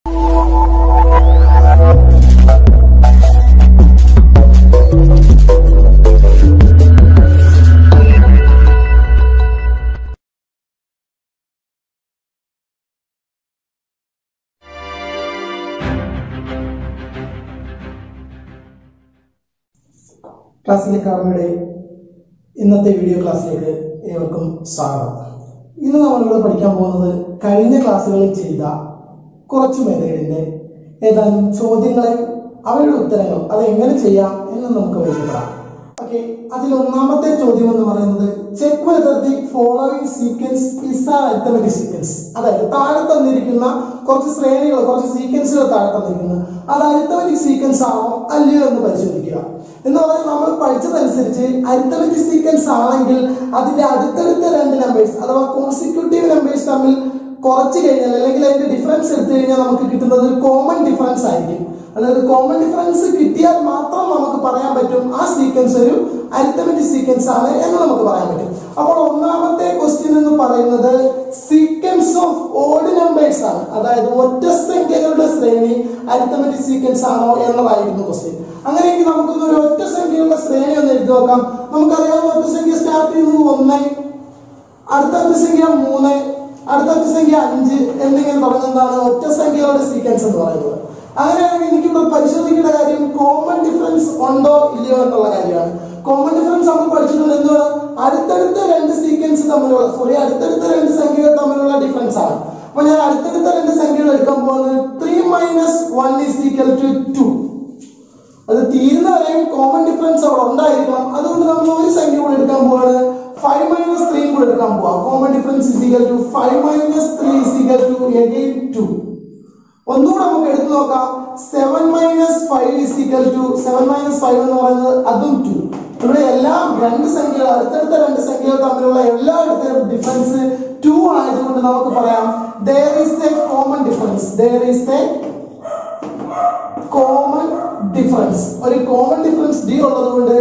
ക്ലാസ്സിലെ കാർമയുടെ ഇന്നത്തെ വീഡിയോ ക്ലാസ്സിലേക്ക് ഏവർക്കും സ്വാഗതം ഇന്ന് നമ്മളിവിടെ പഠിക്കാൻ പോകുന്നത് കഴിഞ്ഞ ക്ലാസ്സുകളിൽ ചെയ്ത കുറച്ച് മെത്തേഡിന്റെ ഏതാനും ചോദ്യങ്ങളെ അവയുടെ ഉത്തരങ്ങൾ അത് എങ്ങനെ ചെയ്യാം എന്ന് നമുക്ക് പരിചയപ്പെടാം ഓക്കെ അതിൽ ഒന്നാമത്തെ ചോദ്യം എന്ന് പറയുന്നത് check whether the following sequence is an arithmetic sequence അതായത് താഴെ തന്നിരിക്കുന്ന കുറച്ച് ശ്രേണികൾ കുറച്ച് സീക്വൻസുകൾ താഴെ തന്നിരിക്കുന്നത് അത് അരിത്തമെറ്റിക് സീക്വൻസ് ആണോ അല്ലയോ എന്ന് പരിശോധിക്കുക എന്ന് പറഞ്ഞാൽ നമ്മൾ പഠിച്ചതനുസരിച്ച് അരിത്തമെറ്റിക് സീക്വൻസ് ആണെങ്കിൽ അതിന്റെ അടുത്തടുത്ത രണ്ട് നമ്പേഴ്സ് അഥവാ കോൺസിക്യൂട്ടീവ് നമ്പേഴ്സ് തമ്മിൽ കുറച്ച് കഴിഞ്ഞാൽ അല്ലെങ്കിൽ അതിന്റെ ഡിഫറൻസ് എടുത്തു കഴിഞ്ഞാൽ നമുക്ക് കിട്ടുന്നത് ഒരു കോമൺ ഡിഫറൻസ് ആയിരിക്കും അതായത് കോമൺ ഡിഫറൻസ് കിട്ടിയാൽ മാത്രം നമുക്ക് പറയാൻ പറ്റും ആ സീക്വൻസ് ഒരു അരിത്തമെറ്റിക് സീക്വൻസ് ആണ് എന്ന് നമുക്ക് പറയാൻ പറ്റും അപ്പോൾ ഒന്നാമത്തെ ക്വസ്റ്റ്യൻ എന്ന് പറയുന്നത് സീക്വൻസ് ഓഫ് ഓഡ് നമ്പേഴ്സ് ആണ് അതായത് ഒറ്റ സംഖ്യകളുടെ ശ്രേണി അരിത്തമെറ്റിക് സീക്വൻസ് ആണോ എന്നതായിരുന്നു ക്വസ്റ്റ്യൻ അങ്ങനെയെങ്കിൽ നമുക്കൊന്ന് ഒരു ഒറ്റ സംഖ്യകളുടെ ശ്രേണി ഒന്ന് എഴുതി നോക്കാം നമുക്കറിയാം ഒറ്റ സംഖ്യ സ്റ്റാർട്ട് ചെയ്യുന്നത് ഒന്ന് അടുത്ത ഒറ്റ സംഖ്യ മൂന്ന് അടുത്ത ഒറ്റ സംഖ്യ അഞ്ച് എന്നിങ്ങനെ തുടങ്ങുന്നതാണ് ഒറ്റ സംഖ്യകളുടെ സീക്വൻസ് എന്ന് പറയുന്നത് അങ്ങനെയാണെങ്കിൽ എനിക്കിവിടെ പരിശോധിക്കേണ്ട കാര്യം കോമൺ ഡിഫറൻസ് ഉണ്ടോ ഇല്ലയോ എന്നുള്ള കാര്യമാണ് കോമൺ ഡിഫറൻസ് നമ്മൾ പഠിച്ചിട്ടുണ്ട് എന്താണ് അടുത്തടുത്ത രണ്ട് സീക്വൻസ് തമ്മിലുള്ള സോറി അടുത്തടുത്ത രണ്ട് സംഖ്യകൾ തമ്മിലുള്ള ഡിഫറൻസ് ആണ് അപ്പൊ ഞാൻ അടുത്തടുത്ത രണ്ട് സംഖ്യകൾ എടുക്കാൻ പോകുന്നത് three minus one is equal to two അത് തീരുന്നവരെയും കോമൺ ഡിഫറൻസ് അവിടെ ഉണ്ടായിരിക്കണം അതുകൊണ്ട് നമ്മൾ ഒരു സംഖ്യ കൂടെ എടുക്കാൻ പോവാണ് ഫൈവ് മൈനസ് ത്രീ കൂടെ എടുക്കാൻ പോവാം common difference is equal to five minus three is equal to again two ഒന്നുകൂടെ നമുക്ക് എടുത്തു നോക്കാം seven minus five is equal to seven minus five എന്ന് പറയുന്നത് അതും ടു ഇവിടെ എല്ലാം രണ്ട് സംഖ്യകൾ അടുത്തടുത്ത രണ്ട് സംഖ്യകൾ തമ്മിലുള്ള എല്ലായിടത്തും ഡിഫറൻസ് ടു ആയതുകൊണ്ട് നമുക്ക് പറയാം there is a common difference there is a common difference ഒരു കോമൺ ഡിഫറൻസ് ഡി ഉള്ളത് കൊണ്ട്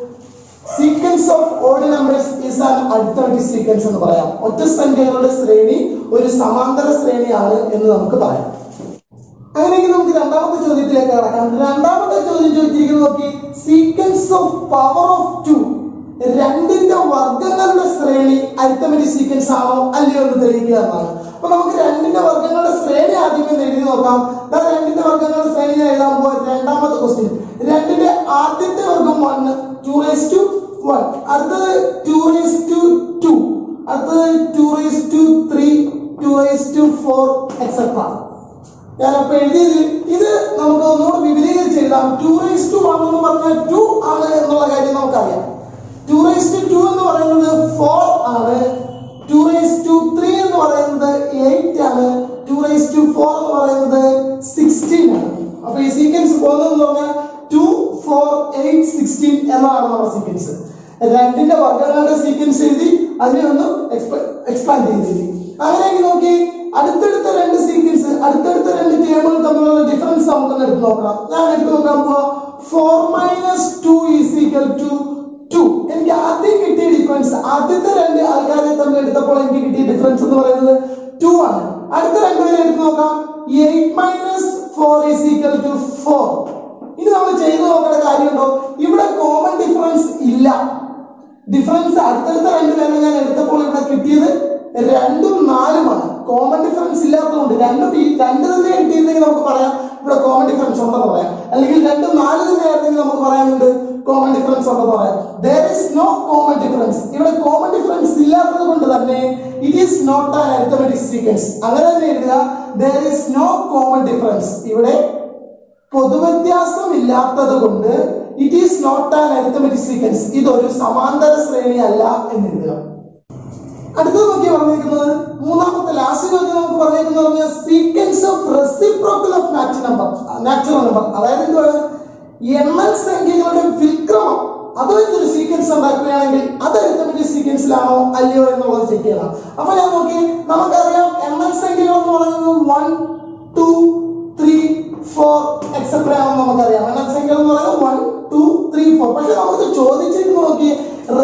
sequence of odd numbers is an alternative sequence എന്ന് പറയാം ഒറ്റ സംഖ്യകളുടെ ശ്രേണി ഒരു സമാന്തര ശ്രേണിയാണ് എന്ന് നമുക്ക് പറയാം അങ്ങനെയെങ്കിൽ നമുക്ക് രണ്ടാമത്തെ ചോദ്യത്തിലേക്ക് കടക്കാം രണ്ടാമത്തെ ചോദ്യം ചോദിച്ചിരിക്കുന്നത് നോക്കി sequence of power of two രണ്ടിന്റെ വർഗങ്ങളുടെ ശ്രേണി അരിത്തമെറ്റിക് സീക്വൻസ് ആണോ അല്ലയോ എന്ന് തെളിയിക്കുക എന്നാണ് അപ്പൊ നമുക്ക് രണ്ടിന്റെ വർഗങ്ങളുടെ ശ്രേണി ആദ്യം ഒന്ന് എഴുതി നോക്കാം ദാ രണ്ടിന്റെ വർഗങ്ങളുടെ ശ്രേണി ഞാൻ എഴുതാൻ പോയ രണ്ടാമത്തെ ക്വസ്റ്റ്യൻ രണ്ടിന്റെ ആദ്യത്തെ വർഗം one two raise to one അടുത്തത് ടു റേസ് ടു ടു അടുത്തത് two raise to three two raise to four etcetera ഞാൻ അപ്പൊ എഴുതിയത് ഇത് നമുക്ക് ഒന്നുകൂടെ വിപുലീകരിച്ച് എഴുതാം ടു റേസ് ടു വൺ എന്ന് പറഞ്ഞാൽ ടു ആണ് എന്നുള്ള കാര്യം നമുക്കറിയാം ടു റേസ് ടു ടു എന്ന് പറയുന്നത് ഫോർ ആണ് ടു റേസ് ടു ത്രീ എന്ന് പറയുന്നത് എയ്റ്റ് ആണ് ടു റേസ് ടു ഫോർ എന്ന് പറയുന്നത് സിക്സ്റ്റീൻ ആണ് അപ്പൊ ഈ സീക്വൻസ് പോകുന്നതെന്ന് പറഞ്ഞാൽ ടു ഫോർ എയ്റ്റ് സിക്സ്റ്റീൻ എന്നതാണ് നമ്മുടെ സീക്വൻസ് രണ്ടിന്റെ വർഗങ്ങളുടെ സീക്വൻസ് എഴുതി അതിനെ ഒന്ന് എക്സ്പാൻഡ് ചെയ്തെഴുതി അങ്ങനെയെങ്കിൽ നോക്കി അടുത്തടുത്ത രണ്ട് സീക്വൻസ് അടുത്തടുത്ത രണ്ട് ടേമുകൾ തമ്മിലുള്ള ഡിഫറൻസ് നമുക്കൊന്ന് എടുത്ത് നോക്കാം ഞാൻ എടുത്ത് നോക്കാൻ പോവാ four minus two is equal to two എനിക്ക് ആദ്യം കിട്ടിയ ഡിഫറൻസ് ആദ്യത്തെ രണ്ട് ആൾക്കാരെ തമ്മിൽ എടുത്തപ്പോൾ എനിക്ക് കിട്ടിയ ഡിഫറൻസ് എന്ന് പറയുന്നത് ടു ആണ് അടുത്ത രണ്ടുപേരെ എടുത്ത് നോക്കാം eight minus four is equal to four ഇനി നമ്മൾ ചെയ്തു നോക്കേണ്ട കാര്യമുണ്ടോ ഇവിടെ കോമൺ ഡിഫറൻസ് ഇല്ല ഡിഫറൻസ് അടുത്തടുത്ത രണ്ടുപേരെ ഞാൻ എടുത്തപ്പോൾ ഇവിടെ കിട്ടിയത് രണ്ടും നാലുമാണ് കോമൺ ഡിഫറൻസ് ഇല്ലാത്തതുകൊണ്ട് രണ്ടും ഈ രണ്ട് തന്നെ കിട്ടിയിരുന്നെങ്കിൽ നമുക്ക് പറയാം ഇവിടെ കോമൺ ഡിഫറൻസ് ഉണ്ടെന്ന് പറയാം അല്ലെങ്കിൽ രണ്ടും നാല് തന്നെ ആയിരുന്നെങ്കിൽ നമുക്ക് പറയാനുണ്ട് കോമൺ ഡിഫറൻസ് ഉണ്ടെന്ന് പറയാം there is no common difference ഇവിടെ കോമൺ ഡിഫറൻസ് ഇല്ലാത്തത് കൊണ്ട് തന്നെ it is not an arithmetic sequence അങ്ങനെ തന്നെ എഴുതുക there is no common difference ഇവിടെ പൊതുവ്യത്യാസം ഇല്ലാത്തത് കൊണ്ട് it is not an arithmetic sequence ഇതൊരു സമാന്തര ശ്രേണി അല്ല എന്ന് എഴുതുക അടുത്തത് നോക്കി പറഞ്ഞിരിക്കുന്നത് മൂന്നാമത്തെ ലാസ്റ്റ് ചോദ്യം നമുക്ക് പറഞ്ഞിരിക്കുന്നത് പറഞ്ഞാൽ sequence of reciprocal of natural number natural number അതായത് എന്താണ് എണ്ണൽ സംഖ്യകളുടെ വിക്രമം അത് വെച്ചൊരു സീക്വൻസ് ഉണ്ടാക്കുകയാണെങ്കിൽ അത് അരിത്തമെറ്റിക് സീക്വൻസിലാണോ അല്ലയോ എന്നുള്ളത് ചെക്ക് ചെയ്യണം അപ്പൊ ഞാൻ നോക്കി നമുക്കറിയാം എണ്ണൽ സംഖ്യകൾ എന്ന് പറയുന്നത് one two three four etcetera ആണെന്ന് നമുക്കറിയാം എണ്ണൽ സംഖ്യകൾ എന്ന് പറയുന്നത് വൺ ടു ത്രീ ഫോർ പക്ഷെ നമുക്ക് ചോദിച്ചിട്ട് നോക്കി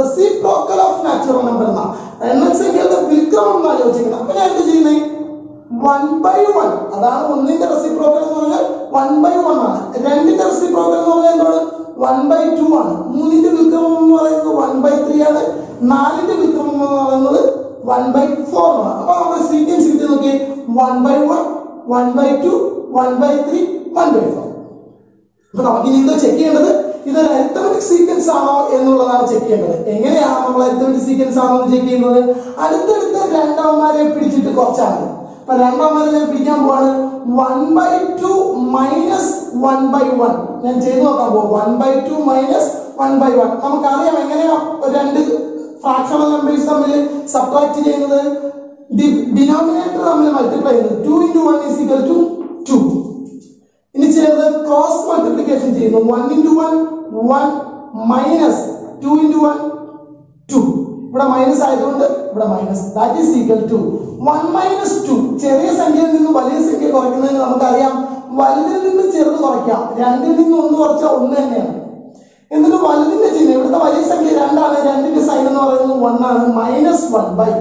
റെസിപ്രോക്കൽ ഓഫ് നാച്ചുറൽ നമ്പർ എന്നാ എണ്ണൽ സംഖ്യകളുടെ വിക്രമം എന്ന് ആലോചിക്കണം അപ്പൊ ഞാൻ എന്ത് ചെയ്യുന്നത് വൺ ബൈ വൺ അതാണ് ഒന്നിന്റെ റെസിപ്രോക്കൽ എന്ന് പറഞ്ഞാൽ വൺ ബൈ വൺ ആണ് രണ്ടിന്റെ റെസിപ്രോക്കൽ എന്ന് പറഞ്ഞാൽ എന്താണ് വൺ ബൈ ടു ആണ് മൂന്നിന്റെ വിക്രമം എന്ന് പറയുന്നത് വൺ ബൈ ത്രീ ആണ് നാലിന്റെ വിക്രമം എന്ന് പറയുന്നത് വൺ ബൈ ഫോർ ആണ് അപ്പൊ നമ്മുടെ സീക്വൻസ് കിട്ടി നോക്കി one by one one by two one by three one by four അപ്പൊ നമുക്ക് ഇനി ഇത് ചെക്ക് ചെയ്യേണ്ടത് ഇതൊരു അരിത്തമെറ്റിക് സീക്വൻസ് ആണോ എന്നുള്ളതാണ് ചെക്ക് ചെയ്യേണ്ടത് എങ്ങനെയാണ് നമ്മൾ അരിത്തമെറ്റിക് സീക്വൻസ് ആണോ എന്ന് ചെക്ക് ചെയ്യുന്നത് അടുത്തടുത്ത രണ്ടാമന്മാരെ പിടിച്ചിട്ട് കുറച്ചാണ് അപ്പൊ രണ്ടാമന്മാരെ ഞാൻ പിടിക്കാൻ പോവാണ് one by two minus one by one ഞാൻ ചെയ്തു നോക്കാൻ പോകും one by two minus one by one നമുക്കറിയാം എങ്ങനെയാ രണ്ട് ഫ്രാക്ഷണൽ നമ്പേഴ്സ് തമ്മിൽ സബ്ട്രാക്ട് ചെയ്യുന്നത് ഡിനോമിനേറ്റർ തമ്മിൽ മൾട്ടിപ്ലൈ ചെയ്യുന്നത് two into one is equal to two ഇനി ചെയ്യുന്നത് ക്രോസ് മൾട്ടിപ്ലിക്കേഷൻ ചെയ്യുന്നു one into one one minus two into one two ഇവിടെ മൈനസ് ആയതുകൊണ്ട് ഇവിടെ minus that is equal to one minus two ചെറിയ സംഖ്യയിൽ നിന്ന് വലിയ സംഖ്യ കുറയ്ക്കുന്നതിന് നമുക്കറിയാം വലുതിൽ നിന്ന് ചെറുത് കുറയ്ക്കാം രണ്ടിൽ നിന്ന് ഒന്ന് കുറച്ചാൽ ഒന്ന് തന്നെയാണ് എന്നിട്ട് വലുതിന്റെ ചിഹ്നം ഇവിടുത്തെ വലിയ സംഖ്യ രണ്ടാണ് രണ്ടിന്റെ സൈൻ എന്ന് പറയുന്നത് വൺ ആണ് മൈനസ് വൺ ബൈ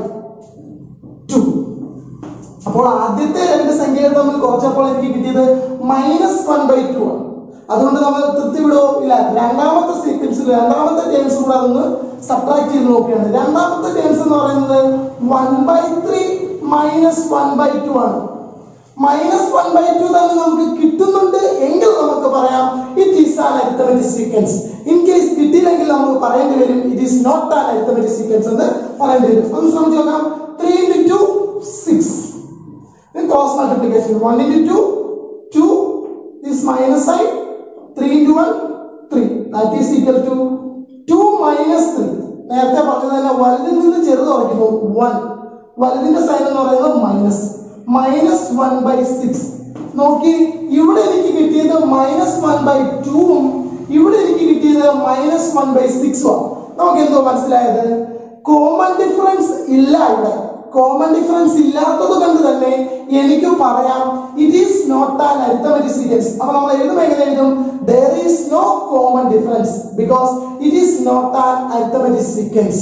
ടു അപ്പോൾ ആദ്യത്തെ രണ്ട് സംഖ്യകൾ തമ്മിൽ കുറച്ചപ്പോൾ എനിക്ക് കിട്ടിയത് മൈനസ് വൺ ബൈ ടു ആണ് അതുകൊണ്ട് നമ്മൾ തൃപ്തി വിടോ ഇല്ല രണ്ടാമത്തെ സീക്വൻസിൽ രണ്ടാമത്തെ ടേംസ് കൂടെ അതൊന്ന് സബ്ട്രാക്ട് ചെയ്ത് നോക്കുകയാണ് രണ്ടാമത്തെ ടേംസ് എന്ന് പറയുന്നത് one by three minus one by two ആണ് മൈനസ് വൺ ബൈ ടു തന്നെ നമുക്ക് കിട്ടുന്നുണ്ട് എങ്കിൽ നമുക്ക് പറയാം it is an arithmetic sequence in case കിട്ടിയില്ലെങ്കിൽ നമുക്ക് പറയേണ്ടി വരും it is not an arithmetic sequence എന്ന് പറയേണ്ടി വരും ഒന്ന് ശ്രമിച്ചു നോക്കാം three into two six cross multiplication one into two two this minus sign three into one three that is equal to two minus three നേരത്തെ പറഞ്ഞത് തന്നെ വലുതിൽ നിന്ന് ചെറുത് കുറയ്ക്കുന്നു വൺ വലുതിന്റെ സൈൻ എന്ന് പറയുന്നത് minus minus one by six നോക്കി ഇവിടെ എനിക്ക് കിട്ടിയത് മൈനസ് വൺ ബൈ ടൂവും ഇവിടെ എനിക്ക് കിട്ടിയത് മൈനസ് വൺ ബൈ സിക്സും നമുക്ക് എന്തോ മനസ്സിലായത് കോമൺ ഡിഫറൻസ് ഇല്ല ഇവിടെ കോമൺ ഡിഫറൻസ് ഇല്ലാത്തത് കൊണ്ട് തന്നെ എനിക്ക് പറയാം it is not an arithmetic sequence അപ്പൊ നമ്മൾ എഴുതും എങ്ങനെ എഴുതും there is no common difference because it is not an arithmetic sequence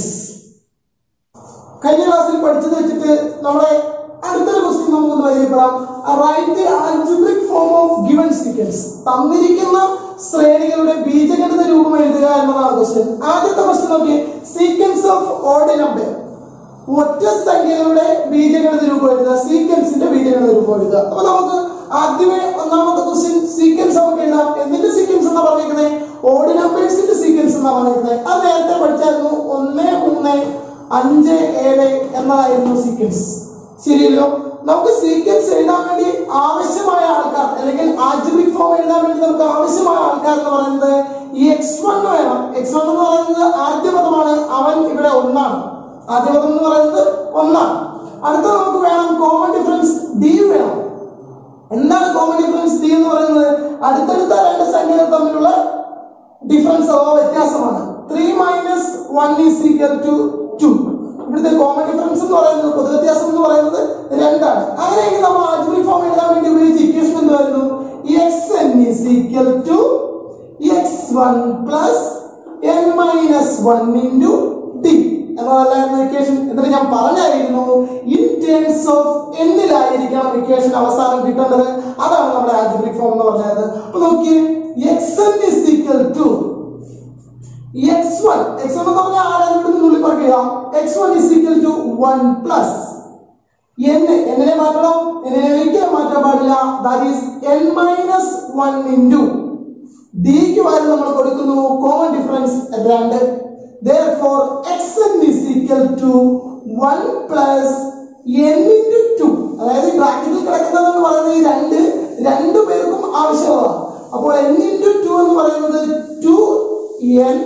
കഴിഞ്ഞ ക്ലാസ്സിൽ പഠിച്ചത് വെച്ചിട്ട് നമ്മുടെ അടുത്തൊരു ക്വസ്റ്റ്യൻ നമുക്കൊന്ന് പരിചയപ്പെടാം right algebraic form of given sequence തന്നിരിക്കുന്ന ശ്രേണികളുടെ ബീജഗണിത രൂപം എഴുതുക എന്നതാണ് ക്വസ്റ്റ്യൻ ആദ്യത്തെ ക്വസ്റ്റ്യൻ നോക്കി സീക്വൻസ് ഓഫ് ഓർഡർ നമ്പർ ഒറ്റ സംഖ്യകളുടെ ബീജഗണിത രൂപം എഴുതുക സീക്വൻസിന്റെ ബീജഗണിത രൂപം എഴുതുക അപ്പൊ നമുക്ക് ആദ്യമേ ഒന്നാമത്തെ ക്വസ്റ്റ്യൻ സീക്വൻസ് നമുക്ക് എഴുതാം എന്തിന്റെ സീക്വൻസ് എന്നാ പറഞ്ഞിരിക്കുന്നത് ഓഡ് നമ്പേഴ്സിന്റെ സീക്വൻസ് എന്നാ പറഞ്ഞിരിക്കുന്നത് അത് നേരത്തെ പഠിച്ചായിരുന്നു ഒന്ന് മൂന്ന് അഞ്ച് ഏഴ് എന്നതായിരുന്നു സീക്വൻസ് ശരിയല്ലോ നമുക്ക് സീക്വൻസ് എഴുതാൻ വേണ്ടി ആവശ്യമായ ആൾക്കാർ അല്ലെങ്കിൽ ആൽജിബ്രിക് ഫോം എഴുതാൻ വേണ്ടി നമുക്ക് ആവശ്യമായ ആൾക്കാർ എന്ന് പറയുന്നത് ഈ എക്സ് വൺ വേണം എക്സ് വൺ എന്ന് പറയുന്നത് ആദ്യ പദമാണ് അവൻ ഇവിടെ ഒന്നാണ് ആദ്യ പദം എന്ന് പറയുന്നത് ഒന്നാണ് അടുത്ത നമുക്ക് വേണം കോമൺ ഡിഫറൻസ് ഡി വേണം എന്താണ് കോമൺ ഡിഫറൻസ് ഡി എന്ന് പറയുന്നത് അടുത്തടുത്ത രണ്ട് സംഖ്യകൾ തമ്മിലുള്ള ഡിഫറൻസ് അഥവാ വ്യത്യാസമാണ് three minus one is equal to two ഇവിടുത്തെ കോമൺ ഡിഫറൻസ് എന്ന് പറയുന്നത് പൊതു വ്യത്യാസം എന്ന് പറയുന്നത് രണ്ടാണ് അങ്ങനെയെങ്കിൽ നമ്മൾ ആൽജിബ്രിക് ഫോം എഴുതാൻ വേണ്ടി ഉപയോഗിച്ച ഇക്വേഷൻ എന്തായിരുന്നു x n is equal to x one plus n minus one into d എന്നതല്ലായിരുന്നു ഇക്വേഷൻ എന്നിട്ട് ഞാൻ പറഞ്ഞായിരുന്നു ഇൻ ടേംസ് ഓഫ് എന്നിലായിരിക്കണം ഇക്വേഷൻ അവസാനം കിട്ടേണ്ടത് അതാണ് നമ്മുടെ ആൽജിബ്രിക് ഫോം എന്ന് പറഞ്ഞത് അപ്പൊ നോക്കിയേ x n is equal to x one x one എന്ന് പറഞ്ഞാൽ ആരാണ് നുള്ളി പറയുക x one is equal to one plus n എങ്ങനെ മാറ്റണം എന്നെ ഒരിക്കലും മാറ്റാൻ പാടില്ല that is n minus one into ഡിക്ക് പകരം നമ്മൾ കൊടുക്കുന്നു കോമൺ ഡിഫറൻസ് രണ്ട് therefore xn is equal to 1 plus n into 2 അതായത് ബ്രാക്കറ്റിൽ കിടക്കുന്നതെന്ന് പറയുന്നത് ഈ രണ്ട് രണ്ടു പേർക്കും ആവശ്യമാണ് അപ്പോൾ n into 2 എന്ന് പറയുന്നത് 2n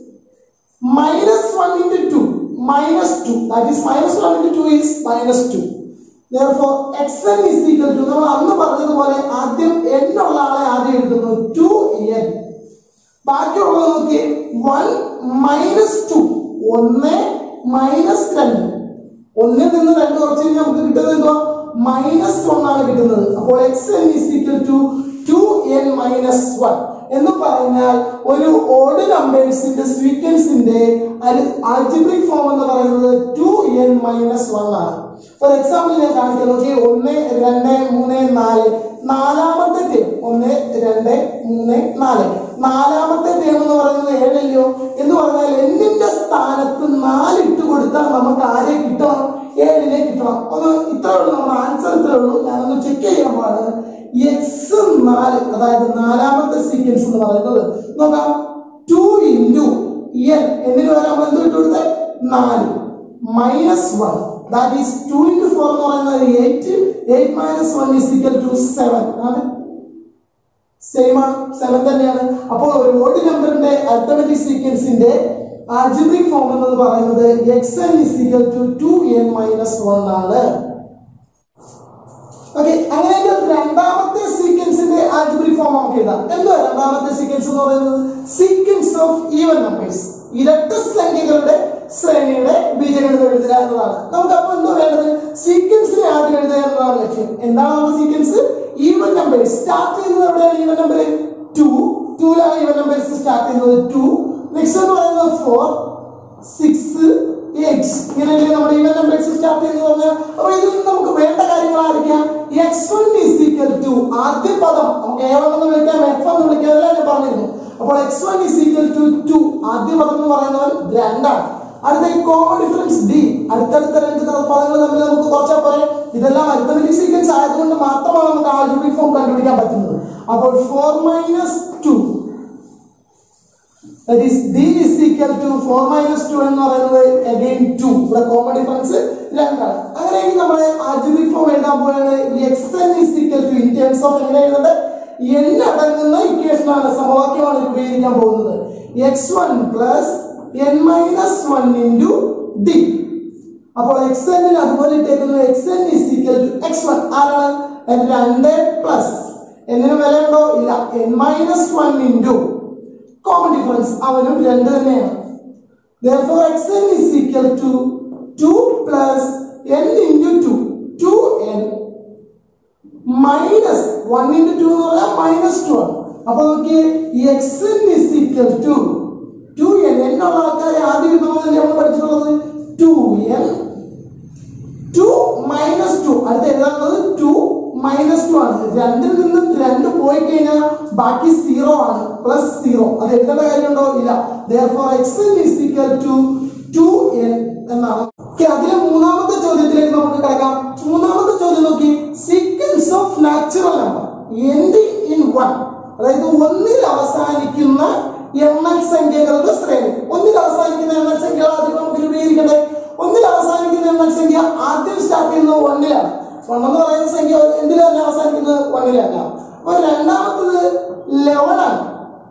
minus 1 into 2 minus 2 that is minus 1 into 2 is minus 2 therefore xn is equal to നമ്മൾ അന്ന് പറഞ്ഞതുപോലെ ആദ്യം n ഉള്ള ആളെ ആദ്യം എഴുതുന്നു 2n ബാക്കിയുള്ളത് നോക്കി വൺ മൈനസ് ടു ഒന്ന് മൈനസ് രണ്ട് ഒന്നിൽ നിന്ന് രണ്ട് കുറച്ച് കഴിഞ്ഞാൽ നമുക്ക് കിട്ടുന്നത് എന്തുവാ മൈനസ് വൺ ആണ് കിട്ടുന്നത് അപ്പോൾ x n is equal to two n minus one എന്ന് പറഞ്ഞാൽ ഒരു ഓഡ് നമ്പേഴ്സിന്റെ സീക്വൻസിന്റെ ആൽജിബ്രിക് ഫോം എന്ന് പറയുന്നത് ടു എൻ മൈനസ് വൺ ആണ് ഫോർ എക്സാമ്പിൾ ഞാൻ കാണിക്കാം നോക്കി ഒന്ന് രണ്ട് മൂന്ന് നാല് നാലാമത്തെ ടേം ഒന്ന് രണ്ട് മൂന്ന് നാല് നാലാമത്തെ ടേം എന്ന് പറയുന്നത് ഏഴല്ലയോ എന്ന് പറഞ്ഞാൽ എന്നിന്റെ സ്ഥാനത്ത് നാല് ഇട്ട് കൊടുത്താൽ നമുക്ക് ആരെ കിട്ടണം ഏഴിനെ കിട്ടണം ഒന്ന് ഇത്രേ ഉള്ളൂ നമ്മുടെ ആൻസർ ഇത്രേ ഉള്ളൂ ഞാനൊന്ന് ചെക്ക് ചെയ്യാൻ പാടാണ് എക്സ് നാല് അതായത് നാലാമത്തെ സീക്വൻസ് എന്ന് പറയുന്നത് നോക്കാം ടു ഇൻറ്റു എൻ എന്നിട്ട് വരാൻ നമ്മൾ എന്ത് ഇട്ട് കൊടുത്തേ നാല് minus one that is two into four എന്ന് പറയുന്നത് eight eight minus one is equal to seven ആണ് സെയിം ആണ് സെവൻ തന്നെയാണ് അപ്പോൾ ഒരു ഓഡ് നമ്പറിന്റെ അൾട്ടർനേറ്റീവ് സീക്വൻസിന്റെ ആൾജിബ്രിക് ഫോം എന്നത് പറയുന്നത് x n is equal to two n minus one ആണ് ഓക്കെ അങ്ങനെയെങ്കിൽ രണ്ടാമത്തെ സീക്വൻസിന്റെ ആൾജിബ്രിക് ഫോം നമുക്ക് എഴുതാം എന്തുവാ രണ്ടാമത്തെ സീക്വൻസ് എന്ന് പറയുന്നത് സീക്വൻസ് ഓഫ് ഈവൻ നമ്പേഴ്സ് ഇരട്ട സംഖ്യകളുടെ ശ്രേണിയുടെ ബീജഗണിതം എഴുതുക എന്നതാണ് നമുക്ക് അപ്പോൾ എന്തോ വേണ്ടത് സീക്വൻസിനെ ആദ്യം എഴുതുക എന്നതാണ് ലക്ഷ്യം എന്താണ് നമ്മുടെ സീക്വൻസ് ഈവൻ നമ്പേഴ്സ് സ്റ്റാർട്ട് ചെയ്യുന്നത് എവിടെയാണ് ഈവൻ നമ്പർ ടു ടൂലാണ് ഈവൻ നമ്പേഴ്സ് സ്റ്റാർട്ട് ചെയ്യുന്നത് ടു നെക്സ്റ്റ് എന്ന് പറയുന്നത് ഫോർ സിക്സ് എക്സ് ഇങ്ങനെയല്ലേ നമ്മുടെ ഈവൻ നമ്പേഴ്സ് സ്റ്റാർട്ട് ചെയ്യുന്നത് പറഞ്ഞാൽ അപ്പൊ ഇതിൽ നിന്ന് നമുക്ക് വേണ്ട കാര്യങ്ങൾ ആയിരിക്കാം x one is equal to ആദ്യ പദം നമുക്ക് എ വൺ എന്ന് വിളിക്കാം എഫ് എന്ന് വിളിക്കാം എല്ലാം ഞാൻ പറഞ്ഞിരുന്നു അപ്പോൾ x one is equal to two ആദ്യ പദം എന്ന് പറയുന്നത് രണ്ടാണ് അടുത്ത കോമൺ ഡിഫറൻസ് ഡി അടുത്തടുത്ത രണ്ട് ത- പദങ്ങൾ തമ്മിൽ നമുക്ക് കുറച്ചാൽ പോരെ ഇതെല്ലാം അരിത്തമെറ്റിക് സീക്വൻസ് ആയതുകൊണ്ട് മാത്രമാണ് നമുക്ക് ആൽജിബ്രിക് ഫോം കണ്ടുപിടിക്കാൻ പറ്റുന്നത് അപ്പോൾ four minus two that is d is equal to 4 minus 2 എന്ന് പറയുന്നത് again 2 ഇവിടെ കോമൺ ഡിഫറൻസ് രണ്ടാണ് അങ്ങനെയെങ്കിൽ നമ്മുടെ ആൽജിബ്രിക് ഫോം എഴുതാൻ പോയാണ് xn is equal to in terms of എങ്ങനെ എഴുതേണ്ടത് n അടങ്ങുന്ന ഇക്വേഷൻ ആണ് സമവാക്യമാണ് ഇത് ഉപയോഗിക്കാൻ പോകുന്നത് x1 plus n minus 1 into d അപ്പോൾ xn ന് അതുപോലെ ഇട്ടേക്കുന്നത് xn is equal to x1 ആരാണ് രണ്ട് പ്ലസ് എന്നിന് വില ഉണ്ടോ ഇല്ല n minus 1 into common difference അവനും രണ്ട് തന്നെയാണ് therefore xn is equal to 2 plus n into 2 2n minus one into two എന്ന് പറഞ്ഞാൽ മൈനസ് ടു ആണ് അപ്പൊ നോക്കിയേ xn is equal to 2n എന്നുള്ള ആൾക്കാരെ ആദ്യം ഇതുപോലെ നമ്മൾ പഠിച്ചിട്ടുള്ളത് 2n 2 മൈനസ് ടു അടുത്ത് എഴുതാനുള്ളത് ടു മൈനസ് ടു ആണ് രണ്ടിൽ നിന്നും രണ്ട് പോയി കഴിഞ്ഞാൽ ബാക്കി സീറോ ആണ് പ്ലസ് സീറോ അത് എഴുതേണ്ട കാര്യമുണ്ടോ ഇല്ല therefore xn is equal to 2n എന്നാണ് Okay, അതിലെ മൂന്നാമത്തെ ചോദ്യത്തിലേക്ക് നമുക്ക് കിടക്കാം മൂന്നാമത്തെ ചോദ്യം നോക്കി sequence of natural number ending in one അതായത് ഒന്നിൽ അവസാനിക്കുന്ന എണ്ണൽ സംഖ്യകളുടെ ശ്രേണി ഒന്നിൽ അവസാനിക്കുന്ന എണ്ണൽ സംഖ്യകൾ ആദ്യം നമുക്ക് രൂപീകരിക്കണ്ടേ ഒന്നിൽ അവസാനിക്കുന്ന എണ്ണൽ സംഖ്യ ആദ്യം സ്റ്റാർട്ട് ചെയ്യുന്നത് ഒന്നിലാണ് വൺ എന്ന് പറയുന്ന സംഖ്യ എന്തിലാണ് അവസാനിക്കുന്നത് ഒന്നിലല്ല അപ്പൊ രണ്ടാമത്തത് ലെവൻ ആണ്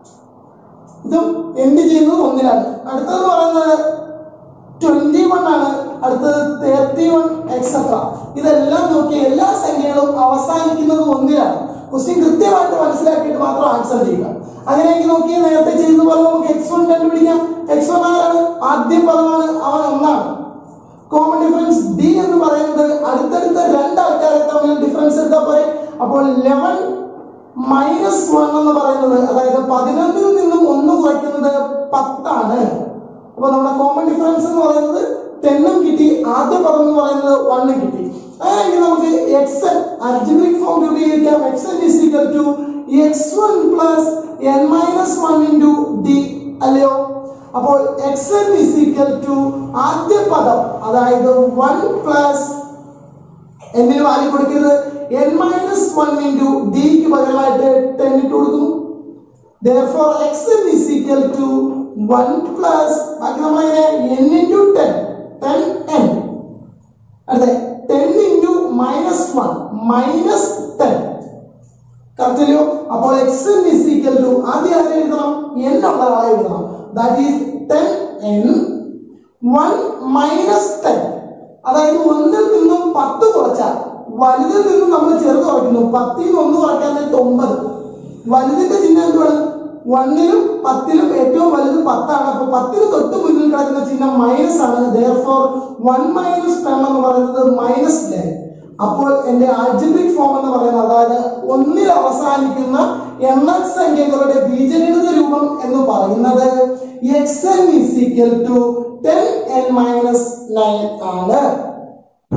ഇതും എൻഡ് ചെയ്യുന്നത് ഒന്നിലാണ് അടുത്തത് പറയുന്നത് ട്വന്റി വൺ ആണ് അടുത്തത് തേർട്ടി വൺ എക്സെട്ര ഇതെല്ലാം നോക്കി എല്ലാ സംഖ്യകളും അവസാനിക്കുന്നത് ഒന്നിലാണ് ക്വസ്റ്റ്യൻ കൃത്യമായിട്ട് മനസ്സിലാക്കിയിട്ട് മാത്രം ആൻസർ ചെയ്യുക അങ്ങനെയെങ്കിൽ നോക്കി നേരത്തെ ചെയ്തതുപോലെ നമുക്ക് എക്സ് വൺ കണ്ടുപിടിക്കാം എക്സ് വൺ ആരാണ് ആദ്യ പദമാണ് അവൻ ഒന്നാണ് കോമൺ ഡിഫറൻസ് ഡി എന്ന് പറയുന്നത് അടുത്തടുത്ത രണ്ട് ആൾക്കാരെ തമ്മിൽ ഡിഫറൻസ് എടുത്താൽ പോരെ അപ്പോൾ ലെവൻ മൈനസ് വൺ എന്ന് പറയുന്നത് അതായത് പതിനൊന്നിൽ നിന്നും ഒന്ന് കുറയ്ക്കുന്നത് പത്താണ് അപ്പൊ നമ്മുടെ കോമൺ ഡിഫറൻസ് എന്ന് പറയുന്നത് ടെന്നും കിട്ടി ആദ്യ പദം എന്ന് പറയുന്നത് വണ്ണും കിട്ടി അങ്ങനെയെങ്കിൽ നമുക്ക് എക്സ് എൻ അൽജിബ്രിക് ഫോം രൂപീകരിക്കാം x n is equal to x one plus n minus one into d അല്ലയോ അപ്പോൾ x n is equal to ആദ്യ പദം അതായത് വൺ പ്ലസ് എന്നിന് വാല്യൂ കൊടുക്കരുത് എൻ മൈനസ് വൺ ഇൻറ്റു ഡിക്ക് പകരമായിട്ട് ടെൻ ഇട്ട് കൊടുക്കുന്നു therefore xn is equal to 1 plus ബാക്കി നമ്മൾ എങ്ങനെ n into 10 10n അടുത്ത 10 into minus 1 minus 10 കറക്റ്റ് അല്ലയോ അപ്പോൾ xn is equal to ആദ്യം ആദ്യം എഴുതണം n ഉള്ള ആളെ എഴുതണം ദാറ്റ് ഈസ് 10n 1 minus 10 അതായത് ഒന്നിൽ നിന്നും പത്ത് കുറച്ചാൽ വലുതിൽ നിന്നും നമ്മൾ ചെറുത് കുറയ്ക്കുന്നു പത്തിൽ നിന്ന് ഒന്ന് കുറയ്ക്കാൻ നേരത്ത് ഒമ്പത് വലുതിന്റെ ചിഹ്നം എന്തുവാണ് വണ്ണിലും പത്തിലും ഏറ്റവും വലുത് പത്താണ് അപ്പൊ പത്തിന് തൊട്ട് മുന്നിൽ കിടക്കുന്ന ചിഹ്നം മൈനസ് ആണ് ദയർഫോർ വൺ മൈനസ് ടെൻ എന്ന് പറയുന്നത് മൈനസ് ടെൻ അപ്പോൾ എന്റെ ആൾജിബ്രിക് ഫോം എന്ന് പറയുന്നത് അതായത് ഒന്നിൽ അവസാനിക്കുന്ന എണ്ണൽ സംഖ്യകളുടെ ബീജഗണിത രൂപം എന്ന് പറയുന്നത് x n is equal to ten n minus nine ആണ്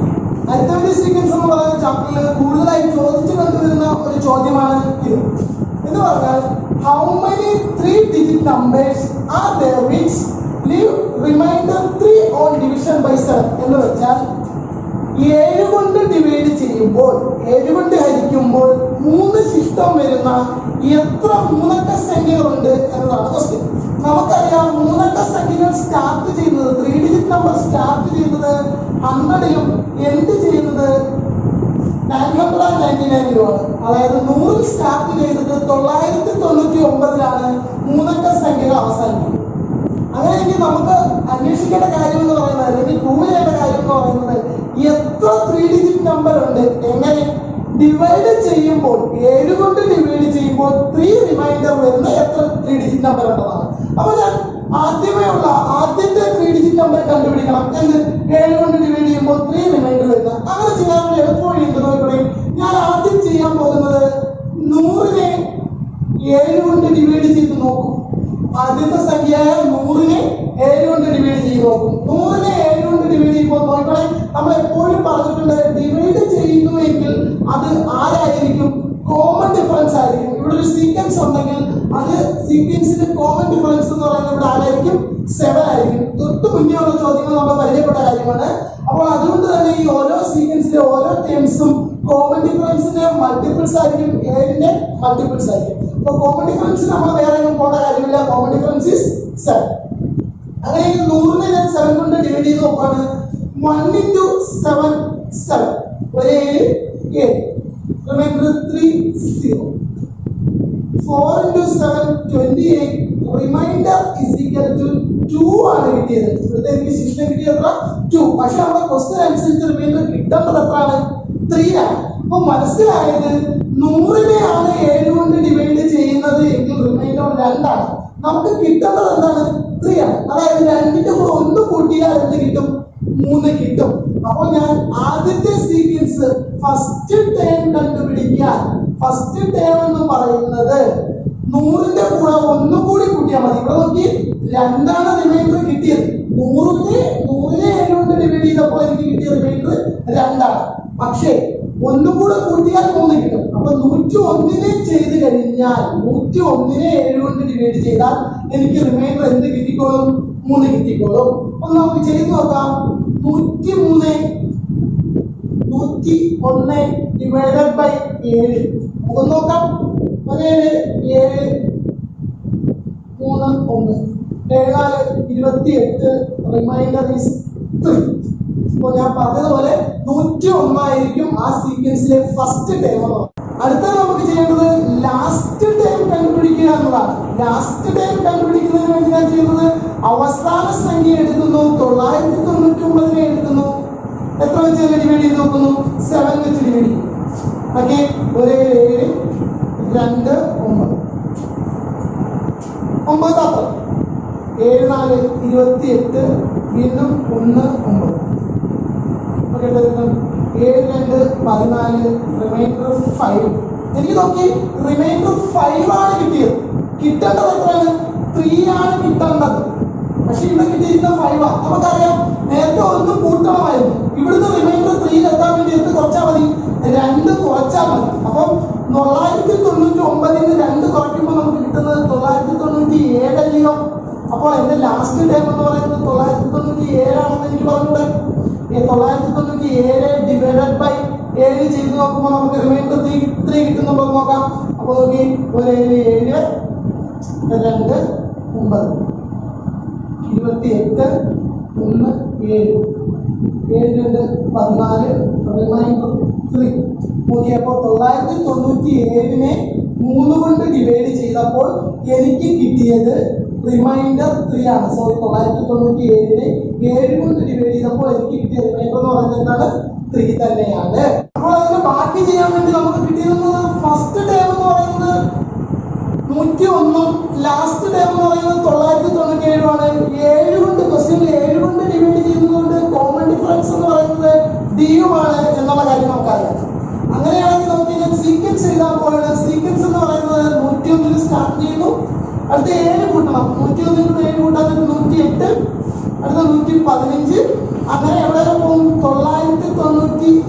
അരിത്തമെറ്റിക് സീക്വൻസ് എന്ന് പറയുന്ന ചാപ്റ്ററിൽ കൂടുതലായി ചോദിച്ചു കണ്ടുവരുന്ന ഒരു ചോദ്യമാണ് ഇത് എന്ന് പറഞ്ഞാൽ how many three digit numbers are there which leave remainder three on division by seven എന്ന് വെച്ചാൽ ഏഴ് കൊണ്ട് ഡിവൈഡ് ചെയ്യുമ്പോൾ ഏഴ് കൊണ്ട് ഹരിക്കുമ്പോൾ മൂന്ന് ശിഷ്ടം വരുന്ന എത്ര മൂന്നക്ക സംഖ്യകളുണ്ട് എന്നതാണ് ക്വസ്റ്റ്യൻ നമുക്കറിയാം മൂന്നക്ക സംഖ്യകൾ സ്റ്റാർട്ട് ചെയ്യുന്നത് ത്രീ ഡിജിറ്റ് നമ്പർ സ്റ്റാർട്ട് ചെയ്യുന്നത് ഹൺഡ്രഡിലും എൻഡ് ചെയ്യുന്നത് നയൻ ഹൺഡ്രഡ് ആൻഡ് നയൻറ്റി നയനിലുമാണ് അതായത് നൂറിൽ സ്റ്റാർട്ട് ചെയ്തിട്ട് തൊള്ളായിരത്തി തൊണ്ണൂറ്റി ഒമ്പതിലാണ് മൂന്നക്ക സംഖ്യകൾ അവസാനിക്കുന്നത് അങ്ങനെയെങ്കിൽ നമുക്ക് അന്വേഷിക്കേണ്ട കാര്യം എന്ന് പറയുന്നത് അല്ലെങ്കിൽ പ്രൂവ് ചെയ്യേണ്ട കാര്യം എന്ന് പറയുന്നത് എത്ര ത്രീ ഡിജിറ്റ് നമ്പർ ഉണ്ട് എങ്ങനെ ഡിവൈഡ് ചെയ്യുമ്പോൾ ഏഴ് കൊണ്ട് ഡിവൈഡ് ചെയ്യുമ്പോൾ ത്രീ റിമൈൻഡർ വരുന്ന എത്ര ത്രീ ഡിജിറ്റ് നമ്പർ ഉണ്ടെന്നാണ് അപ്പൊ ഞാൻ ആദ്യമേ ഉള്ള ആദ്യത്തെ ത്രീ ഡിജിറ്റ് നമ്പർ കണ്ടുപിടിക്കണം എന്ത് ഏഴ് കൊണ്ട് ഡിവൈഡ് ചെയ്യുമ്പോൾ ത്രീ റിമൈൻഡർ വരുന്ന അങ്ങനെ ചെയ്യാനുള്ള എളുപ്പവഴി ഉണ്ട് നോക്കണേ ഞാൻ ആദ്യം ചെയ്യാൻ പോകുന്നത് നൂറിനെ ഏഴ് കൊണ്ട് ഡിവൈഡ് ചെയ്ത് നോക്കും ആദ്യത്തെ സംഖ്യയായ നൂറിനെ ഏഴ് കൊണ്ട് ഡിവൈഡ് ചെയ്ത് നോക്കും നൂറിനെ ഏഴ് കൊണ്ട് ഡിവൈഡ് ചെയ്യുമ്പോൾ നോക്കണേ നമ്മൾ എപ്പോഴും പറഞ്ഞിട്ടുണ്ട് ഡിവൈഡ് ചെയ്യുന്നു എങ്കിൽ അത് ആരായിരിക്കും കോമൺ ഡിഫറൻസ് ആയിരിക്കും ഇവിടെ ഒരു സീക്വൻസ് ഉണ്ടെങ്കിൽ അത് സീക്വൻസിന്റെ കോമൺ ഡിഫറൻസ് എന്ന് പറയുന്നത് ഇവിടെ ആരായിരിക്കും സെവൻ ആയിരിക്കും തൊട്ട് മുന്നേ ഉള്ള ചോദ്യങ്ങൾ നമ്മൾ പരിചയപ്പെട്ട കാര്യമാണ് അപ്പോൾ അതുകൊണ്ട് തന്നെ ഈ ഓരോ സീക്വൻസിലെ ഓരോ ടേംസും കോമൺ ഡിഫറൻസിന്റെ മൾട്ടിപ്പിൾസ് ആയിരിക്കും ഏഴിന്റെ മൾട്ടിപ്പിൾസ് ആയിരിക്കും അപ്പൊ കോമൺ ഡിഫറൻസ് നമ്മൾ വേറെ എങ്ങും പോകേണ്ട കാര്യമില്ല കോമൺ ഡിഫറൻസ് ഇസ് സെവൻ അങ്ങനെയെങ്കിൽ നൂറിനെ ഞാൻ സെവൻ കൊണ്ട് ഡിവൈഡ് ചെയ്ത് നോക്കാണ് വൺ ഇൻറ്റു സെവൻ സെവൻ ഒരു ഏഴ് ഏഴ് remainder three zero four into seven twenty eight remainder is equal to two ആണ് കിട്ടിയത് ഇവിടുത്തെ എനിക്ക് ശിഷ്ടം കിട്ടിയത് എത്ര ടു പക്ഷെ നമ്മുടെ ക്വസ്റ്റ്യൻ അനുസരിച്ച് റിമൈൻഡർ കിട്ടേണ്ടത് എത്രയാണ് ത്രീ ആണ് അപ്പൊ മനസ്സിലായത് നൂറിനെയാണ് ഏഴ് കൊണ്ട് ഡിവൈഡ് ചെയ്യുന്നത് എങ്കിൽ റിമൈൻഡർ രണ്ടാണ് നമുക്ക് കിട്ടേണ്ടത് എന്താണ് ത്രീ ആണ് അതായത് രണ്ടിന്റെ കൂടെ ഒന്ന് കൂട്ടിയാൽ എന്ത് കിട്ടും മൂന്ന് കിട്ടും അപ്പോൾ ഞാൻ ആദ്യത്തെ സീക്വൻസ് ഫസ്റ്റ് ടേം കണ്ടുപിടിക്കാൻ ഫസ്റ്റ് ടേം എന്ന് പറയുന്നത് നൂറിന്റെ കൂടെ ഒന്നും കൂടി കൂട്ടിയാൽ മതി ഇവിടെ നോക്കി രണ്ടാണ് റിമൈൻഡർ കിട്ടിയത് നൂറിനെ നൂറിനെ ഏഴ് കൊണ്ട് ഡിവൈഡ് ചെയ്തപ്പോൾ എനിക്ക് കിട്ടിയ റിമൈൻഡർ രണ്ടാണ് പക്ഷേ ഒന്നും കൂടെ കൂട്ടിയാൽ മൂന്ന് കിട്ടും അപ്പൊ നൂറ്റി ഒന്നിനെ ചെയ്ത് കഴിഞ്ഞാൽ നൂറ്റി ഒന്നിനെ ഏഴ് കൊണ്ട് ഡിവൈഡ് ചെയ്താൽ എനിക്ക് റിമൈൻഡർ എന്ത് കിട്ടിക്കോളും മൂന്ന് കിട്ടിക്കോളും ഒന്ന് നമുക്ക് ചെയ്ത് നോക്കാം നൂറ്റി മൂന്ന് നൂറ്റി ഒന്ന് ഡിവൈഡഡ് ബൈ ഏഴ് നമുക്ക് നോക്കാം പതിനേഴ് ഏഴ് മൂന്ന് ഒന്ന് ഏഴാല് ഇരുപത്തി എട്ട് റിമൈൻഡർ ഈസ് ത്രീ അപ്പോൾ ഞാൻ പറഞ്ഞതുപോലെ നൂറ്റി ഒന്നായിരിക്കും ആ സീക്വൻസിലെ ഫസ്റ്റ് ടൈം എന്ന് പറയുന്നത് അടുത്തത് നമുക്ക് ചെയ്യേണ്ടത് ലാസ്റ്റ് ടൈം കണ്ടുപിടിക്കുക എന്നതാണ് ലാസ്റ്റ് ടൈം കണ്ടുപിടിക്കുന്നതിന് വേണ്ടി ഞാൻ ചെയ്യുന്നത് അവസാന സംഖ്യ എടുക്കുന്നു തൊള്ളായിരത്തി തൊണ്ണൂറ്റി ഒമ്പതിനെ എടുക്കുന്നു എത്ര വെച്ച് ഡിവൈഡ് ചെയ്ത് നോക്കുന്നു സെവൻ വെച്ച് ഡിവൈഡ് ചെയ്യും ഓക്കെ ഒരു ഏഴ് രണ്ട് ഒമ്പത് ഒമ്പത് അത്ര ഏഴ് നാല് ഇരുപത്തി എട്ട് വീണ്ടും ഒന്ന് ഒമ്പത് ഓക്കെ ഏഴ് രണ്ട് പതിനാല് റിമൈൻഡർ ഫൈവ് എനിക്ക് നോക്കി റിമൈൻഡർ ഫൈവ് ആണ് കിട്ടിയത് കിട്ടേണ്ടത് എത്രയാണ് ത്രീ ആണ് കിട്ടേണ്ടത് പക്ഷെ ഇവിടെ കിട്ടിയിരിക്കുന്ന ഫൈവ് ആണ് നമുക്കറിയാം നേരത്തെ ഒന്ന് കൂട്ടണമായിരുന്നു ഇവിടുന്ന് റിമൈൻഡർ ത്രീയിൽ എത്താൻ വേണ്ടി എന്ത് കുറച്ചാൽ മതി രണ്ട് കുറച്ചാൽ മതി അപ്പം തൊള്ളായിരത്തി തൊണ്ണൂറ്റി ഒമ്പതിന് രണ്ട് കുറയ്ക്കുമ്പോൾ നമുക്ക് കിട്ടുന്നത് തൊള്ളായിരത്തി തൊണ്ണൂറ്റി ഏഴല്ലയോ അപ്പോൾ എന്റെ ലാസ്റ്റ് ടൈം എന്ന് പറയുന്നത് തൊള്ളായിരത്തി തൊണ്ണൂറ്റി ഏഴാണെന്ന് എനിക്ക് പറഞ്ഞൂടെ ഈ തൊള്ളായിരത്തി തൊണ്ണൂറ്റി ഏഴ് ഡിവൈഡഡ് ബൈ ഏഴ് ചെയ്ത് നോക്കുമ്പോൾ നമുക്ക് റിമൈൻഡർ ത്രീ ത്രീ കിട്ടുന്നുണ്ടോ എന്ന് നോക്കാം അപ്പോൾ നോക്കി ഒരു ഏഴ് ഏഴ് രണ്ട് ഒമ്പത് ഇരുപത്തി എട്ട് ഒന്ന് ഏഴ് ഏഴ് രണ്ട് പതിനാല് റിമൈൻഡർ ത്രീ നോക്കിയപ്പോൾ തൊള്ളായിരത്തി തൊണ്ണൂറ്റി ഏഴിനെ മൂന്ന് കൊണ്ട് ഡിവൈഡ് ചെയ്തപ്പോൾ എനിക്ക് കിട്ടിയത് റിമൈൻഡർ ത്രീ ആണ് സോറി തൊള്ളായിരത്തി തൊണ്ണൂറ്റി ഏഴിനെ ഏഴ് കൊണ്ട് ഡിവൈഡ് ചെയ്തപ്പോൾ എനിക്ക് കിട്ടിയ റിമൈൻഡർ എന്ന് പറയുന്നത് എന്താണ് ത്രീ തന്നെയാണ് അപ്പോൾ അതിന് ബാക്കി ചെയ്യാൻ വേണ്ടി നമുക്ക് കിട്ടിയത് ഫസ്റ്റ് ടേം എന്ന് പറയുന്നത് നൂറ്റി ഒന്നും ലാസ്റ്റ് ടേം എന്ന് പറയുന്നത് തൊള്ളായിരത്തി തൊണ്ണൂറ്റി ഏഴുമാണ് ഏഴ് കൊണ്ട് ക്വസ്റ്റ്യനിൽ ഏഴ് കൊണ്ട് ഡിവൈഡ് ചെയ്യുന്നതുകൊണ്ട് കോമൺ ഡിഫറൻസ് എന്ന് പറയുന്നത് ഡിയുമാണ് എന്നുള്ള കാര്യം നമുക്കറിയാം അങ്ങനെയാണെങ്കിൽ നമുക്ക് ഞാൻ സീക്വൻസ് എഴുതാൻ പോവുകയാണ് സീക്വൻസ് എന്ന് പറയുന്നത് നൂറ്റി ഒന്നിൽ സ്റ്റാർട്ട് ചെയ്യുന്നു അടുത്ത ഏഴ് കൂട്ടണം നൂറ്റി ഒന്നിൽ നിന്ന് ഏഴ് കൂട്ടാൻ നൂറ്റി എട്ട് അടുത്ത നൂറ്റി പതിനഞ്ച് അങ്ങനെ എവിടെ വരെ പോകും തൊള്ളായിരത്തി തൊണ്ണൂറ്റി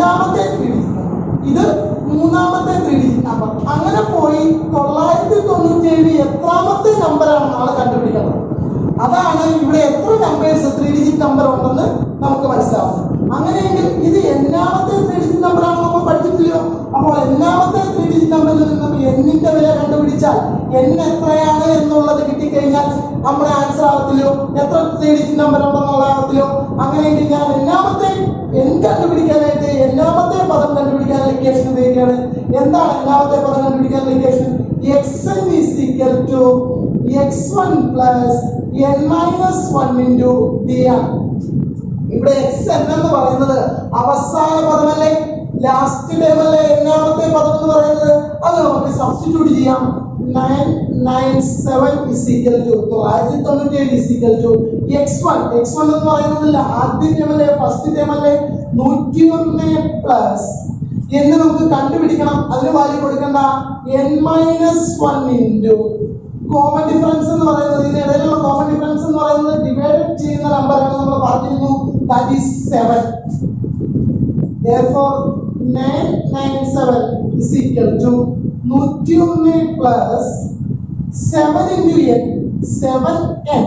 രണ്ടാമത്തെ ത്രീ ഡിജിറ്റ് നമ്പർ ഇത് മൂന്നാമത്തെ ത്രീ ഡിജിറ്റ് നമ്പർ അങ്ങനെ പോയി തൊള്ളായിരത്തി തൊണ്ണൂറ്റി ഏഴ് എത്രാമത്തെ നമ്പറാണെന്നാണ് കണ്ടുപിടിക്കുന്നത് അതാണ് ഇവിടെ എത്ര നമ്പേഴ്സ് ത്രീ ഡിജിറ്റ് നമ്പർ ഉണ്ടെന്ന് നമുക്ക് മനസ്സിലാവും അങ്ങനെയെങ്കിൽ ഇത് എന്നാമത്തെ ത്രീ ഡിജിറ്റ് നമ്പർ ആണെന്ന് നമ്മൾ പഠിച്ചിട്ടില്ലയോ അപ്പോൾ എന്നാമത്തെ ത്രീ ഡിജിറ്റ് നമ്പറിൽ നിന്നും എന്നിന്റെ വില കണ്ടുപിടിച്ചാൽ n എത്രയാണ് എന്നുള്ളത് കിട്ടിക്കഴിഞ്ഞാൽ നമ്മുടെ ആൻസർ ആവത്തില്ലയോ എത്ര ത്രീ ഡിജിറ്റ് നമ്പർ ഉണ്ടെന്നുള്ള ആവത്തില്ലയോ അങ്ങനെയെങ്കിൽ ഞാൻ എന്നാമത്തെ n കണ്ടുപിടിക്കാനായിട്ട് എന്നാമത്തെ പദം കണ്ടുപിടിക്കാനുള്ള ഇക്വേഷൻ ഉപയോഗിക്കുകയാണ് എന്താണ് എന്നാമത്തെ പദം കണ്ടുപിടിക്കാനുള്ള equation xn is equal to x1 plus n minus 1 into d ആണ് ഇവിടെ എക്സ് എൻ എന്ന് പറയുന്നത് അവസാന പദമല്ലേ ലാസ്റ്റ് ടൈം അല്ലേ എന്നാമത്തെ പദം എന്ന് പറയുന്നത് അത് നമുക്ക് സബ്സ്റ്റിറ്റ്യൂട്ട് ചെയ്യാം nine nine seven is equal to തൊള്ളായിരത്തി തൊണ്ണൂറ്റി ഏഴ് is equal to x one x one എന്ന് പറയുന്നതില്ല ആദ്യ ടൈം അല്ലേ ഫസ്റ്റ് ടൈം അല്ലേ നൂറ്റി ഒന്ന് പ്ലസ് എന്ന് നമുക്ക് കണ്ടുപിടിക്കണം അതിന് വാല്യൂ കൊടുക്കണ്ട n minus one into common difference എന്ന് പറയുന്നത് ഇതിന്റെ ഇടയിലുള്ള കോമൺ ഡിഫറൻസ് എന്ന് പറയുന്നത് ഡിവൈഡ് ചെയ്യുന്ന നമ്പറാണ് നമ്മൾ പറഞ്ഞിരുന്നു that is seven therefore 997 is equal to 101 plus 7 into n 7n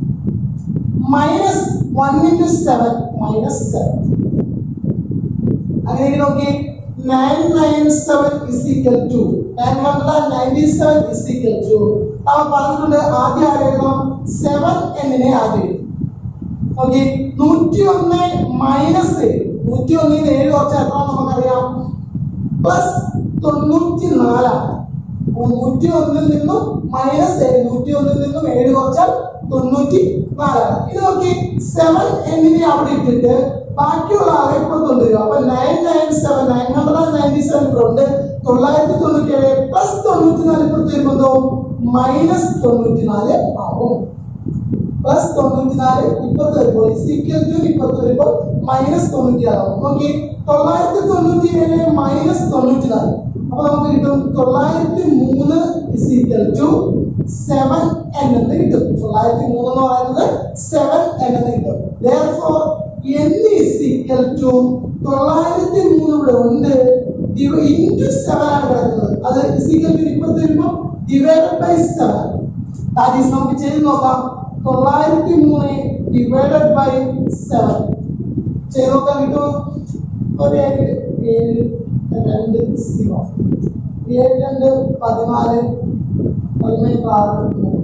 minus 1 into 7 minus 7 അങ്ങനെ നോക്കി 997 is equal to 997 is equal to അവ പറഞ്ഞിട്ടുണ്ട് ആദ്യം ആര് എഴുതണം 7n നെ ആദ്യം എഴുതും ഓക്കെ നൂറ്റി ഒന്ന് മൈനസ് നൂറ്റി ഒന്നിന് ഏഴ് കുറച്ച് എത്ര നമുക്കറിയാം പ്ലസ് തൊണ്ണൂറ്റി നാലാണ് അപ്പൊ നൂറ്റി ഒന്നിൽ നിന്നും മൈനസ് ഏഴ് നൂറ്റി ഒന്നിൽ നിന്നും ഏഴ് കുറച്ചാൽ തൊണ്ണൂറ്റി നാലാണ് ഇത് നോക്കി സെവൻ എന്നിനെ അവിടെ ഇട്ടിട്ട് ബാക്കിയുള്ള ആകെ ഇപ്പൊ കൊണ്ടുവരിക അപ്പൊ nine nine seven nine hundred and ninety seven കൊണ്ട് തൊള്ളായിരത്തി തൊണ്ണൂറ്റി ഏഴ് പ്ലസ് തൊണ്ണൂറ്റി നാല് ഇപ്പുറത്ത് വരുമ്പോ മൈനസ് തൊണ്ണൂറ്റി നാല് ആവും പ്ലസ് തൊണ്ണൂറ്റിനാല് ഇപ്പുറത്ത് വരുമ്പോൾ ഈക്വൽ ടു ഇപ്പുറത്ത് വരുമ്പോൾ മൈനസ് തൊണ്ണൂറ്റിയാറാവും നോക്കി തൊള്ളായിരത്തി തൊണ്ണൂറ്റി ഏഴ് മൈനസ് തൊണ്ണൂറ്റിനാല് അപ്പൊ നമുക്ക് കിട്ടും തൊള്ളായിരത്തി മൂന്ന് ഈക്വൽ ടു സെവൻ എൻ എന്ന് കിട്ടും തൊള്ളായിരത്തി മൂന്ന് എന്ന് പറയുന്നത് സെവൻ എൻ എന്ന് കിട്ടും therefore n is equal to തൊള്ളായിരത്തി മൂന്ന് ഇവിടെ ഉണ്ട് ഇൻറ്റു സെവൻ ആണ് കിടക്കുന്നത് അത് ഈക്വൽ ടു ഇപ്പുറത്ത് വരുമ്പോൾ divided by seven that is നമുക്ക് ചെയ്ത് നോക്കാം തൊള്ളായിരത്തി മൂന്ന് ഡിവൈഡഡ് ബൈ സെവൻ ചെയ്ത് നോക്കാൻ കിട്ടും ഒരു ഏഴ് ഏഴ് രണ്ട് സീറോ ഏഴ് രണ്ട് പതിനാല് പതിനഞ്ച് ആറ് മൂന്ന്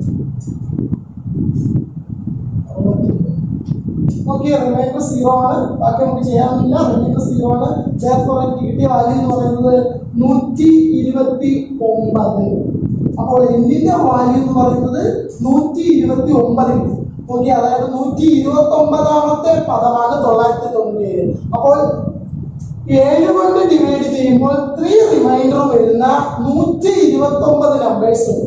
ഓക്കെ റിമൈൻഡർ സീറോ ആണ് ബാക്കി നമുക്ക് ചെയ്യാനില്ല റിമൈൻഡർ സീറോ ആണ് therefore എനിക്ക് കിട്ടിയ വാല്യൂ എന്ന് പറയുന്നത് നൂറ്റി ഇരുപത്തി ഒമ്പത് അപ്പോൾ എന്നിന്റെ വാല്യൂ എന്ന് പറയുന്നത് നൂറ്റി ഇരുപത്തി ഒമ്പത് ഓക്കെ അതായത് നൂറ്റി ഇരുപത്തി ഒമ്പതാമത്തെ പദമാണ് തൊള്ളായിരത്തി തൊണ്ണൂറ്റി ഏഴ് അപ്പോൾ ഏഴ് കൊണ്ട് ഡിവൈഡ് ചെയ്യുമ്പോൾ ത്രീ റിമൈൻഡർ വരുന്ന നൂറ്റി ഇരുപത്തി ഒമ്പത് numbers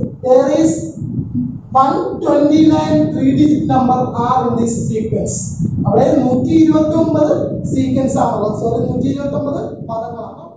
one twenty nine three digit number are in this sequence അവിടെ നൂറ്റി ഇരുപത്തി ഒമ്പത് സീക്വൻസ് ആണുള്ളത് സോറി നൂറ്റി ഇരുപത്തി ഒമ്പത് പദങ്ങളാണ്